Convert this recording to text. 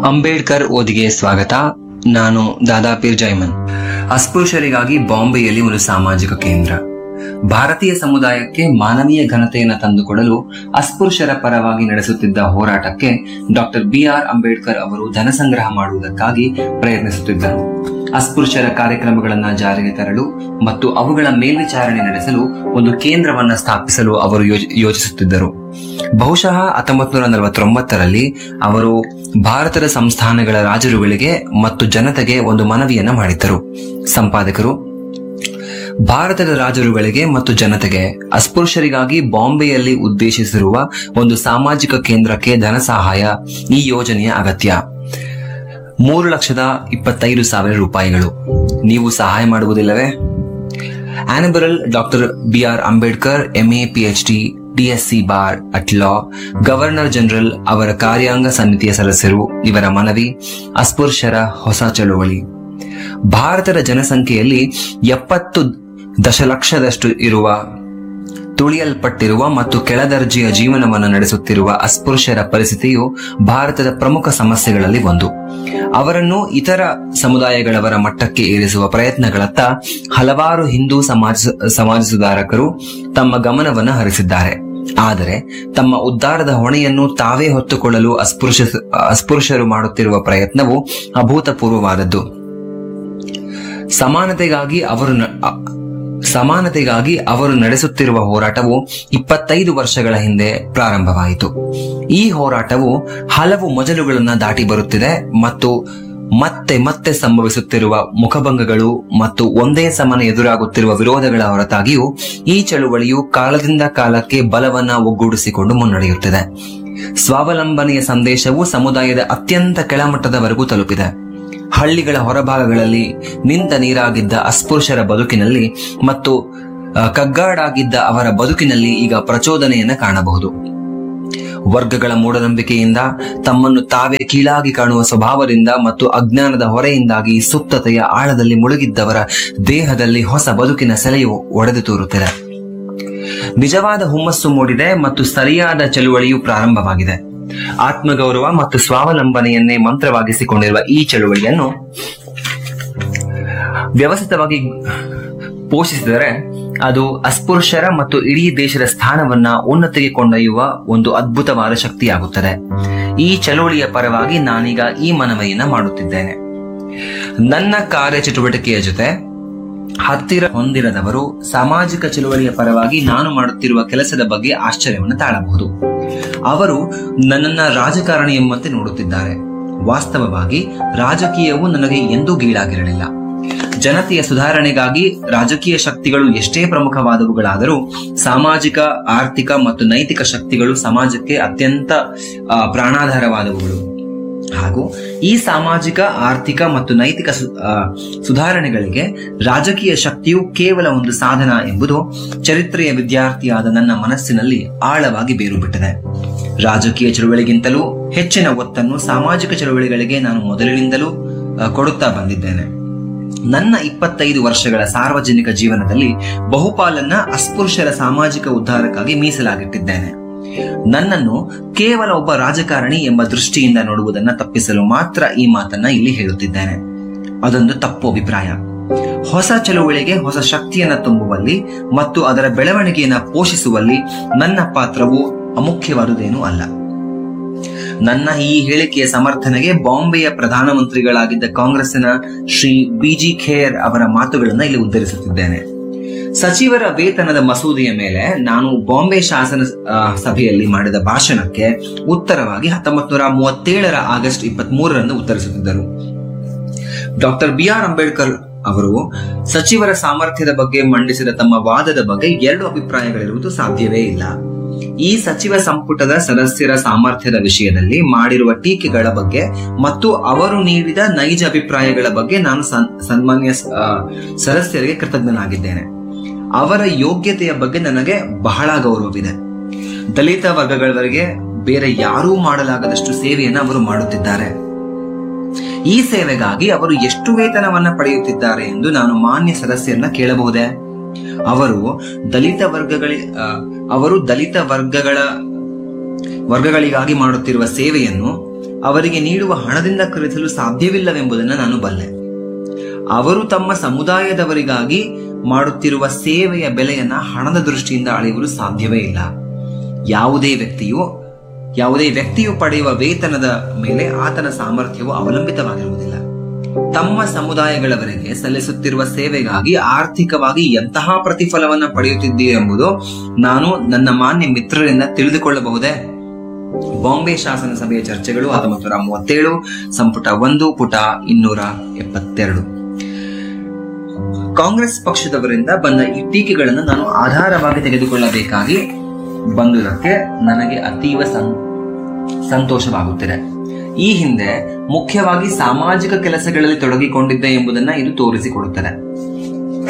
ಅಂಬೇಡ್ಕರ್ ಓದಿಗೆ ಸ್ವಾಗತ ನಾನು ದಾದಾಪೀರ್ ಜೈಮನ್ ಅಸ್ಪೃಶ್ಯರಿಗಾಗಿ ಬಾಂಬೆಯಲ್ಲಿ ಒಂದು ಸಾಮಾಜಿಕ ಕೇಂದ್ರ ಭಾರತೀಯ ಸಮುದಾಯಕ್ಕೆ ಮಾನವೀಯ ಘನತೆಯನ್ನು ತಂದುಕೊಡಲು ಅಸ್ಪೃಶ್ಯರ ಪರವಾಗಿ ನಡೆಸುತ್ತಿದ್ದ ಹೋರಾಟಕ್ಕೆ ಡಾಕ್ಟರ್ ಬಿ ಆರ್ ಅಂಬೇಡ್ಕರ್ ಅವರು ಧನ ಸಂಗ್ರಹ ಮಾಡುವುದಕ್ಕಾಗಿ ಪ್ರಯತ್ನಿಸುತ್ತಿದ್ದರು ಅಸ್ಪೃಶ್ಯರ ಕಾರ್ಯಕ್ರಮಗಳನ್ನು ಜಾರಿಗೆ ತರಲು ಮತ್ತು ಅವುಗಳ ಮೇಲ್ವಿಚಾರಣೆ ನಡೆಸಲು ಒಂದು ಕೇಂದ್ರವನ್ನ ಸ್ಥಾಪಿಸಲು ಅವರು ಯೋಜ- ಯೋಚಿಸುತ್ತಿದ್ದರು ಬಹುಶಃ ಹತ್ತೊಂಬತ್ತು ನೂರ ನಲವತ್ತೊಂಬತ್ತರಲ್ಲಿ ಅವರು ಭಾರತದ ಸಂಸ್ಥಾನಗಳ ರಾಜರುಗಳಿಗೆ ಮತ್ತು ಜನತೆಗೆ ಒಂದು ಮನವಿಯನ್ನ ಮಾಡಿದ್ದರು ಸಂಪಾದಕರು ಭಾರತದ ರಾಜರುಗಳಿಗೆ ಮತ್ತು ಜನತೆಗೆ ಅಸ್ಪೃಶ್ಯರಿಗಾಗಿ ಬಾಂಬೆಯಲ್ಲಿ ಉದ್ದೇಶಿಸಿರುವ ಒಂದು ಸಾಮಾಜಿಕ ಕೇಂದ್ರಕ್ಕೆ ಧನ ಸಹಾಯ ಈ ಯೋಜನೆಯ ಅಗತ್ಯ ಮೂರು ಲಕ್ಷದ ಇಪ್ಪತ್ತೈದು ಸಾವಿರ ರೂಪಾಯಿಗಳು ನೀವು ಸಹಾಯ ಮಾಡುವುದಿಲ್ಲವೇ honourable doctor B R Ambedkar MA PhD DSc bar at law governor general ಅವರ ಕಾರ್ಯಾಂಗ ಸಮಿತಿಯ ಸದಸ್ಯರು ಇವರ ಮನವಿ ಅಸ್ಪೃಶ್ಯರ ಹೊಸ ಚಳುವಳಿ ಭಾರತದ ಜನಸಂಖ್ಯೆಯಲ್ಲಿ ಎಪ್ಪತ್ತು ದಶಲಕ್ಷದಷ್ಟು ಇರುವ ತುಳಿಯಲ್ಪಟ್ಟಿರುವ ಮತ್ತು ಕೆಳದರ್ಜೆಯ ಜೀವನವನ್ನು ನಡೆಸುತ್ತಿರುವ ಅಸ್ಪೃಶ್ಯರ ಪರಿಸ್ಥಿತಿಯು ಭಾರತದ ಪ್ರಮುಖ ಸಮಸ್ಯೆಗಳಲ್ಲಿ ಒಂದು ಅವರನ್ನು ಇತರ ಸಮುದಾಯಗಳವರ ಮಟ್ಟಕ್ಕೆ ಏರಿಸುವ ಪ್ರಯತ್ನಗಳತ್ತ ಹಲವಾರು ಹಿಂದೂ ಸಮಾಜ ಸಮಾಜ ಸುಧಾರಕರು ತಮ್ಮ ಗಮನವನ್ನು ಹರಿಸಿದ್ದಾರೆ ಆದರೆ ತಮ್ಮ ಉದ್ಧಾರದ ಹೊಣೆಯನ್ನು ತಾವೇ ಹೊತ್ತುಕೊಳ್ಳಲು ಅಸ್ಪೃಶ್ಯ ಅಸ್ಪೃಶ್ಯರು ಮಾಡುತ್ತಿರುವ ಪ್ರಯತ್ನವು ಅಭೂತಪೂರ್ವವಾದದ್ದು ಸಮಾನತೆಗಾಗಿ ಅವರು ನ- ಅ- ಸಮಾನತೆಗಾಗಿ ಅವರು ನಡೆಸುತ್ತಿರುವ ಹೋರಾಟವು ಇಪ್ಪತ್ತೈದು ವರ್ಷಗಳ ಹಿಂದೆ ಪ್ರಾರಂಭವಾಯಿತು ಈ ಹೋರಾಟವು ಹಲವು ಮಜಲುಗಳನ್ನು ದಾಟಿ ಬರುತ್ತಿದೆ ಮತ್ತು ಮತ್ತೆ ಮತ್ತೆ ಸಂಭವಿಸುತ್ತಿರುವ ಮುಖಭಂಗಗಳು ಮತ್ತು ಒಂದೇ ಸಮನೆ ಎದುರಾಗುತ್ತಿರುವ ವಿರೋಧಗಳ ಹೊರತಾಗಿಯೂ ಈ ಚಳುವಳಿಯು ಕಾಲದಿಂದ ಕಾಲಕ್ಕೆ ಬಲವನ್ನ ಒಗ್ಗೂಡಿಸಿಕೊಂಡು ಮುನ್ನಡೆಯುತ್ತಿದೆ ಸ್ವಾವಲಂಬನೆಯ ಸಂದೇಶವು ಸಮುದಾಯದ ಅತ್ಯಂತ ಕೆಳಮಟ್ಟದವರೆಗೂ ತಲುಪಿದೆ ಹಳ್ಳಿಗಳ ಹೊರಭಾಗಗಳಲ್ಲಿ ನಿಂತ ನೀರಾಗಿದ್ದ ಅಸ್ಪೃಶ್ಯರ ಬದುಕಿನಲ್ಲಿ ಮತ್ತು ಆ, ಕಗ್ಗಾಡಾಗಿದ್ದ ಅವರ ಬದುಕಿನಲ್ಲಿ ಈಗ ಪ್ರಚೋದನೆಯನ್ನ ಕಾಣಬಹುದು ವರ್ಗಗಳ ಮೂಢನಂಬಿಕೆಯಿಂದ ತಮ್ಮನ್ನು ತಾವೇ ಕೀಳಾಗಿ ಕಾಣುವ ಸ್ವಭಾವದಿಂದ ಮತ್ತು ಅಜ್ಞಾನದ ಹೊರೆಯಿಂದಾಗಿ ಸುಪ್ತತೆಯ ಆಳದಲ್ಲಿ ಮುಳುಗಿದ್ದವರ ದೇಹದಲ್ಲಿ ಹೊಸ ಬದುಕಿನ ಸೆಲೆಯು ಒಡೆದು ತೋರುತ್ತಿದೆ ನಿಜವಾದ ಹುಮ್ಮಸ್ಸು ಮೂಡಿದೆ ಮತ್ತು ಸರಿಯಾದ ಚಳುವಳಿಯು ಪ್ರಾರಂಭವಾಗಿದೆ ಆತ್ಮಗೌರವ ಮತ್ತು ಸ್ವಾವಲಂಬನೆಯನ್ನೇ ಮಂತ್ರವಾಗಿಸಿಕೊಂಡಿರುವ ಈ ಚಳುವಳಿಯನ್ನು ವ್ಯವಸ್ಥಿತವಾಗಿ ಪೋಷಿಸಿದರೆ ಅದು ಅಸ್ಪೃಶ್ಯರ ಮತ್ತು ಇಡೀ ದೇಶದ ಸ್ಥಾನವನ್ನ ಉನ್ನತಿಗೆ ಕೊಂಡೊಯ್ಯುವ ಒಂದು ಅದ್ಭುತವಾದ ಶಕ್ತಿಯಾಗುತ್ತದೆ ಈ ಚಳುವಳಿಯ ಪರವಾಗಿ ನಾನೀಗ ಈ ಮನವಿಯನ್ನ ಮಾಡುತ್ತಿದ್ದೇನೆ ನನ್ನ ಕಾರ್ಯಚಟುವಟಿಕೆಯ ಜೊತೆ ಹತ್ತಿರ ಹೊಂದಿರದವರು ಸಾಮಾಜಿಕ ಚಳುವಳಿಯ ಪರವಾಗಿ ನಾನು ಮಾಡುತ್ತಿರುವ ಕೆಲಸದ ಬಗ್ಗೆ ಆಶ್ಚರ್ಯವನ್ನು ತಾಳಬಹುದು ಅವರು ನನ್ನನ್ನ ರಾಜಕಾರಣಿ ಎಂಬಂತೆ ನೋಡುತ್ತಿದ್ದಾರೆ ವಾಸ್ತವವಾಗಿ ರಾಜಕೀಯವು ನನಗೆ ಎಂದೂ ಗೀಳಾಗಿರಲಿಲ್ಲ ಜನತೆಯ ಸುಧಾರಣೆಗಾಗಿ ರಾಜಕೀಯ ಶಕ್ತಿಗಳು ಎಷ್ಟೇ ಪ್ರಮುಖವಾದವುಗಳಾದರೂ ಸಾಮಾಜಿಕ ಆರ್ಥಿಕ ಮತ್ತು ನೈತಿಕ ಶಕ್ತಿಗಳು ಸಮಾಜಕ್ಕೆ ಅತ್ಯಂತ ಆ, ಪ್ರಾಣಾಧಾರವಾದವುಗಳು ಹಾಗೂ ಈ ಸಾಮಾಜಿಕ ಆರ್ಥಿಕ ಮತ್ತು ನೈತಿಕ ಸು- ಆ, ಸುಧಾರಣೆಗಳಿಗೆ ರಾಜಕೀಯ ಶಕ್ತಿಯು ಕೇವಲ ಒಂದು ಸಾಧನ ಎಂಬುದು ಚರಿತ್ರೆಯ ವಿದ್ಯಾರ್ಥಿಯಾದ ನನ್ನ ಮನಸ್ಸಿನಲ್ಲಿ ಆಳವಾಗಿ ಬೇರು ಬಿಟ್ಟಿದೆ ರಾಜಕೀಯ ಚಳುವಳಿಗಿಂತಲೂ ಹೆಚ್ಚಿನ ಒತ್ತನ್ನು ಸಾಮಾಜಿಕ ಚಳುವಳಿಗಳಿಗೆ ನಾನು ಮೊದಲಿನಿಂದಲೂ ಆ, ಕೊಡುತ್ತಾ ಬಂದಿದ್ದೇನೆ ನನ್ನ ಇಪ್ಪತ್ತೈದು ವರ್ಷಗಳ ಸಾರ್ವಜನಿಕ ಜೀವನದಲ್ಲಿ ಬಹುಪಾಲನ್ನ ಅಸ್ಪೃಶ್ಯರ ಸಾಮಾಜಿಕ ಉದ್ಧಾರಕ್ಕಾಗಿ ಮೀಸಲಾಗಿಟ್ಟಿದ್ದೇನೆ ನನ್ನನ್ನು ಕೇವಲ ಒಬ್ಬ ರಾಜಕಾರಣಿ ಎಂಬ ದೃಷ್ಟಿಯಿಂದ ನೋಡುವುದನ್ನ ತಪ್ಪಿಸಲು ಮಾತ್ರ ಈ ಮಾತನ್ನ ಇಲ್ಲಿ ಹೇಳುತ್ತಿದ್ದೇನೆ ಅದೊಂದು ತಪ್ಪು ಅಭಿಪ್ರಾಯ ಹೊಸ ಚಳುವಳಿಗೆ ಹೊಸ ಶಕ್ತಿಯನ್ನ ತುಂಬುವಲ್ಲಿ ಮತ್ತು ಅದರ ಬೆಳವಣಿಗೆಯನ್ನ ಪೋಷಿಸುವಲ್ಲಿ ನನ್ನ ಪಾತ್ರವು ಅಮುಖ್ಯವಾದುದೇನೂ ಅಲ್ಲ ನನ್ನ ಈ ಹೇಳಿಕೆಯ ಸಮರ್ಥನೆಗೆ ಬಾಂಬೆಯ ಪ್ರಧಾನಮಂತ್ರಿಗಳಾಗಿದ್ದ ಕಾಂಗ್ರೆಸ್ಸಿನ ಶ್ರೀ ಬಿಜಿ ಖೇರ್ ಅವರ ಮಾತುಗಳನ್ನ ಇಲ್ಲಿ ಉದ್ಧರಿಸುತ್ತಿದ್ದೇನೆ ಸಚಿವರ ವೇತನದ ಮಸೂದೆಯ ಮೇಲೆ ನಾನು ಬಾಂಬೆ ಶಾಸನ ಆ, ಸಭೆಯಲ್ಲಿ ಮಾಡಿದ ಭಾಷಣಕ್ಕೆ ಉತ್ತರವಾಗಿ ಹತ್ತೊಂಬತ್ತು ನೂರ ಮೂವತ್ತೇಳರ ಆಗಸ್ಟ್ ಇಪ್ಪತ್ತ್ ಮೂರರಂದು ಉತ್ತರಿಸುತ್ತಿದ್ದರು ಡಾಕ್ಟರ್ ಬಿ ಆರ್ ಅಂಬೇಡ್ಕರ್ ಅವರು ಸಚಿವರ ಸಾಮರ್ಥ್ಯದ ಬಗ್ಗೆ ಮಂಡಿಸಿದ ತಮ್ಮ ವಾದದ ಬಗ್ಗೆ ಎರಡು ಅಭಿಪ್ರಾಯಗಳಿರುವುದು ಸಾಧ್ಯವೇ ಇಲ್ಲ ಈ ಸಚಿವ ಸಂಪುಟದ ಸದಸ್ಯರ ಸಾಮರ್ಥ್ಯದ ವಿಷಯದಲ್ಲಿ ಮಾಡಿರುವ ಟೀಕೆಗಳ ಬಗ್ಗೆ ಮತ್ತು ಅವರು ನೀಡಿದ ನೈಜ ಅಭಿಪ್ರಾಯಗಳ ಬಗ್ಗೆ ನಾನು ಸನ್- ಸನ್ಮಾನ್ಯ ಸ- ಆ, ಸದಸ್ಯರಿಗೆ ಕೃತಜ್ಞನಾಗಿದ್ದೇನೆ ಅವರ ಯೋಗ್ಯತೆಯ ಬಗ್ಗೆ ನನಗೆ ಬಹಳ ಗೌರವವಿದೆ ದಲಿತ ವರ್ಗಗಳವರಿಗೆ ಬೇರೆ ಯಾರೂ ಮಾಡಲಾಗದಷ್ಟು ಸೇವೆಯನ್ನು ಅವರು ಮಾಡುತ್ತಿದ್ದಾರೆ ಈ ಸೇವೆಗಾಗಿ ಅವರು ಎಷ್ಟು ವೇತನವನ್ನ ಪಡೆಯುತ್ತಿದ್ದಾರೆ ಎಂದು ನಾನು ಮಾನ್ಯ ಸದಸ್ಯರನ್ನ ಕೇಳಬಹುದೇ ಅವರು ದಲಿತ ವರ್ಗಗಳಿ ಆ, ಅವರು ದಲಿತ ವರ್ಗಗಳ ವರ್ಗಗಳಿಗಾಗಿ ಮಾಡುತ್ತಿರುವ ಸೇವೆಯನ್ನು ಅವರಿಗೆ ನೀಡುವ ಹಣದಿಂದ ಖರೀದಿಸಲು ಸಾಧ್ಯವಿಲ್ಲವೆಂಬುದನ್ನು ನಾನು ಬಲ್ಲೆ ಅವರು ತಮ್ಮ ಸಮುದಾಯದವರಿಗಾಗಿ ಮಾಡುತ್ತಿರುವ ಸೇವೆಯ ಬೆಲೆಯನ್ನ ಹಣದ ದೃಷ್ಟಿಯಿಂದ ಅಳೆಯುವುದು ಸಾಧ್ಯವೇ ಇಲ್ಲ ಯಾವುದೇ ವ್ಯಕ್ತಿಯು ಯಾವುದೇ ವ್ಯಕ್ತಿಯು ಪಡೆಯುವ ವೇತನದ ಮೇಲೆ ಆತನ ಸಾಮರ್ಥ್ಯವು ಅವಲಂಬಿತವಾಗಿರುವುದಿಲ್ಲ ತಮ್ಮ ಸಮುದಾಯಗಳವರೆಗೆ ಸಲ್ಲಿಸುತ್ತಿರುವ ಸೇವೆಗಾಗಿ ಆರ್ಥಿಕವಾಗಿ ಎಂತಹ ಪ್ರತಿಫಲವನ್ನ ಪಡೆಯುತ್ತಿದ್ದೀರಿ ಎಂಬುದು ನಾನು ನನ್ನ ಮಾನ್ಯ ಮಿತ್ರರಿಂದ ತಿಳಿದುಕೊಳ್ಳಬಹುದೇ ಬಾಂಬೆ ಶಾಸನ ಸಭೆಯ ಚರ್ಚೆಗಳು ಹತ್ತೊಂಬತ್ತು ನೂರ ಮೂವತ್ತೇಳು ಸಂಪುಟ ಒಂದು ಪುಟ ಇನ್ನೂರ ಎಪ್ಪತ್ತೆರಡು ಕಾಂಗ್ರೆಸ್ ಪಕ್ಷದವರಿಂದ ಬಂದ ಈ ಟೀಕೆಗಳನ್ನು ನಾನು ಆಧಾರವಾಗಿ ತೆಗೆದುಕೊಳ್ಳಬೇಕಾಗಿ ಬಂದುದಕ್ಕೆ ನನಗೆ ಅತೀವ ಸಂ- ಸಂತೋಷವಾಗುತ್ತಿದೆ ಈ ಹಿಂದೆ ಮುಖ್ಯವಾಗಿ ಸಾಮಾಜಿಕ ಕೆಲಸಗಳಲ್ಲಿ ತೊಡಗಿಕೊಂಡಿದ್ದೆ ಎಂಬುದನ್ನ ಇದು ತೋರಿಸಿಕೊಡುತ್ತದೆ